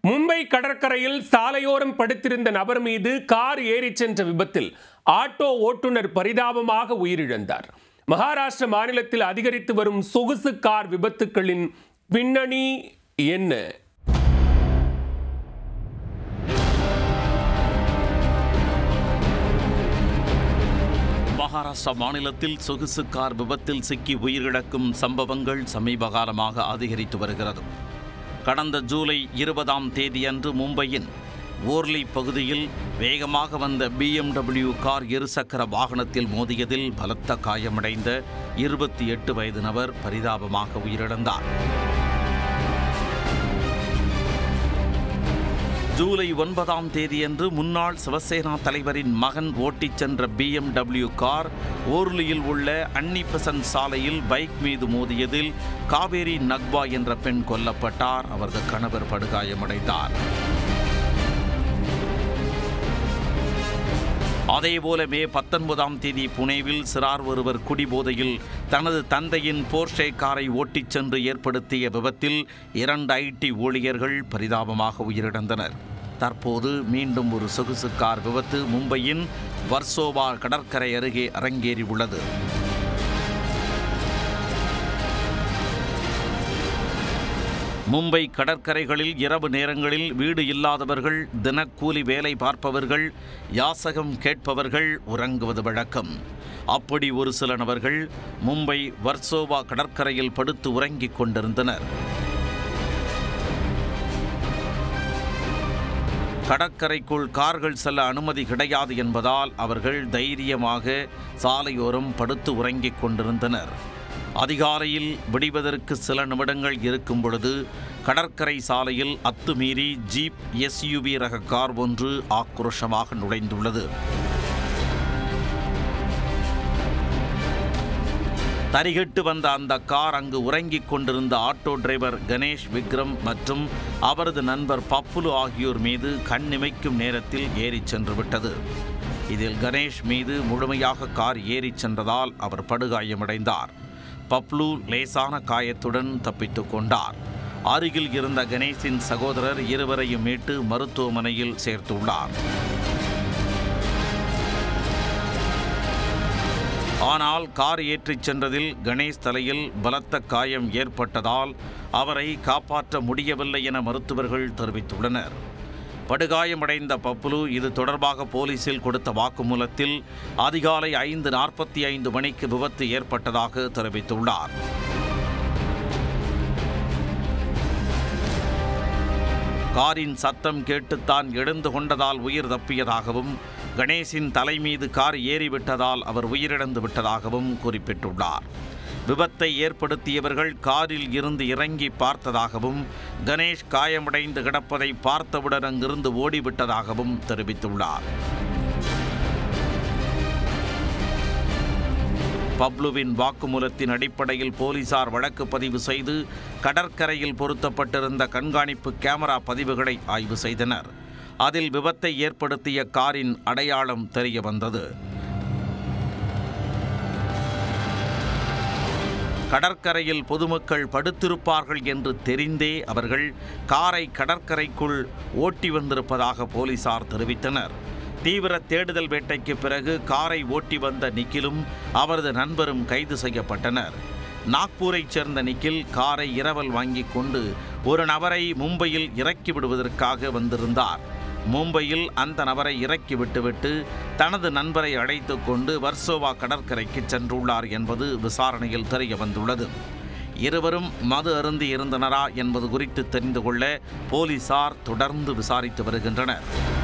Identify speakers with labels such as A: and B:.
A: மும்பை கடற்கரையில் சாலையோரம் படுத்திருந்த நபர் மீது கார் ஏறிச் சென்ற விபத்தில் ஆட்டோ ஓட்டுநர் பரிதாபமாக உயிரிழந்தார் மகாராஷ்டிர மாநிலத்தில் அதிகரித்து வரும் சொகுசு கார் விபத்துக்களின் பின்னணி என்ன
B: மகாராஷ்டிரா மாநிலத்தில் சொகுசு கார் விபத்தில் சிக்கி உயிரிழக்கும் சம்பவங்கள் சமீப காலமாக அதிகரித்து வருகிறது கடந்த ஜூலை இருபதாம் தேதியன்று மும்பையின் ஓர்லி பகுதியில் வேகமாக வந்த பிஎம்டபிள்யூ கார் இருசக்கர வாகனத்தில் மோதியதில் பலத்த காயமடைந்த இருபத்தி எட்டு வயது நபர் பரிதாபமாக உயிரிழந்தார் ஜூலை ஒன்பதாம் தேதியன்று முன்னாள் சிவசேனா தலைவரின் மகன் ஓட்டிச் சென்ற பிஎம்டபிள்யூ கார் ஓர்லியில் உள்ள அன்னி பெசன்ட் சாலையில் பைக் மீது மோதியதில் காவேரி நக்பா என்ற பெண் கொல்லப்பட்டார் அவரது கணவர் படுகாயமடைந்தார் அதேபோல மே பத்தொன்பதாம் தேதி புனேவில் சிறார் ஒருவர் குடிபோதையில் தனது தந்தையின் போர்ஷே காரை ஓட்டிச் சென்று ஏற்படுத்திய விபத்தில் இரண்டு ஐடி ஊழியர்கள் பரிதாபமாக உயிரிழந்தனர் தற்போது மீண்டும் ஒரு சொகுசு கார் விபத்து மும்பையின் வர்சோவா கடற்கரை அருகே அரங்கேறியுள்ளது மும்பை கடற்கரைகளில் இரவு நேரங்களில் வீடு இல்லாதவர்கள் தினக்கூலி வேலை பார்ப்பவர்கள் யாசகம் கேட்பவர்கள் உறங்குவது வழக்கம் அப்படி ஒரு சில நபர்கள் மும்பை வர்சோவா கடற்கரையில் படுத்து உறங்கிக் கொண்டிருந்தனர் கடற்கரைக்குள் கார்கள் செல்ல அனுமதி கிடையாது என்பதால் அவர்கள் தைரியமாக சாலையோரம் படுத்து உறங்கிக் கொண்டிருந்தனர் அதிகாலையில் விடிவதற்கு சில நிமிடங்கள் இருக்கும் பொழுது கடற்கரை சாலையில் அத்துமீறி ஜீப் எஸ்யூவி ரக கார் ஒன்று ஆக்ரோஷமாக நுழைந்துள்ளது தரிகட்டு வந்த அந்த கார் அங்கு உறங்கிக் கொண்டிருந்த ஆட்டோ டிரைவர் கணேஷ் விக்ரம் மற்றும் அவரது நண்பர் பப்புலு ஆகியோர் மீது கண்ணிமைக்கும் நேரத்தில் ஏறிச் சென்று விட்டது இதில் கணேஷ் மீது முழுமையாக கார் ஏறிச் சென்றதால் அவர் படுகாயமடைந்தார் பப்ளு லேசான காயத்துடன் தப்பித்துக் கொண்டார் அருகில் இருந்த கணேஷின் சகோதரர் இருவரையும் மீட்டு மருத்துவமனையில் சேர்த்துள்ளார் ஆனால் கார் ஏற்றிச் சென்றதில் கணேஷ் தலையில் பலத்த காயம் ஏற்பட்டதால் அவரை காப்பாற்ற முடியவில்லை என மருத்துவர்கள் தெரிவித்துள்ளனர் படுகாயமடைந்த பப்புலு இது தொடர்பாக போலீசில் கொடுத்த வாக்குமூலத்தில் அதிகாலை ஐந்து நாற்பத்தி ஐந்து மணிக்கு விபத்து ஏற்பட்டதாக தெரிவித்துள்ளார் காரின் சத்தம் கேட்டு தான் எழுந்து கொண்டதால் உயிர் தப்பியதாகவும் கணேஷின் தலை மீது கார் ஏறிவிட்டதால் அவர் உயிரிழந்து விட்டதாகவும் குறிப்பிட்டுள்ளார் விபத்தை ஏற்படுத்தியவர்கள் காரில் இருந்து இறங்கி பார்த்ததாகவும் கணேஷ் காயமடைந்து கிடப்பதை பார்த்தவுடன் அங்கிருந்து ஓடிவிட்டதாகவும் தெரிவித்துள்ளார் பப்ளுவின் வாக்குமூலத்தின் அடிப்படையில் போலீசார் வழக்கு பதிவு செய்து கடற்கரையில் பொருத்தப்பட்டிருந்த கண்காணிப்பு கேமரா பதிவுகளை ஆய்வு செய்தனர் அதில் விபத்தை ஏற்படுத்திய காரின் அடையாளம் தெரிய வந்தது கடற்கரையில் பொதுமக்கள் படுத்திருப்பார்கள் என்று தெரிந்தே அவர்கள் காரை கடற்கரைக்குள் ஓட்டி வந்திருப்பதாக போலீசார் தெரிவித்தனர் தீவிர தேடுதல் வேட்டைக்கு பிறகு காரை ஓட்டி வந்த நிக்கிலும் அவரது நண்பரும் கைது செய்யப்பட்டனர் நாக்பூரைச் சேர்ந்த நிக்கில் காரை இரவல் வாங்கிக் கொண்டு ஒரு நபரை மும்பையில் இறக்கி விடுவதற்காக வந்திருந்தார் மும்பையில் அந்த நபரை இறக்கி விட்டுவிட்டு தனது நண்பரை அழைத்து கொண்டு வர்சோவா கடற்கரைக்கு சென்றுள்ளார் என்பது விசாரணையில் தெரிய வந்துள்ளது இருவரும் மது அருந்தி இருந்தனரா என்பது குறித்து தெரிந்து கொள்ள போலீசார் தொடர்ந்து விசாரித்து வருகின்றனர்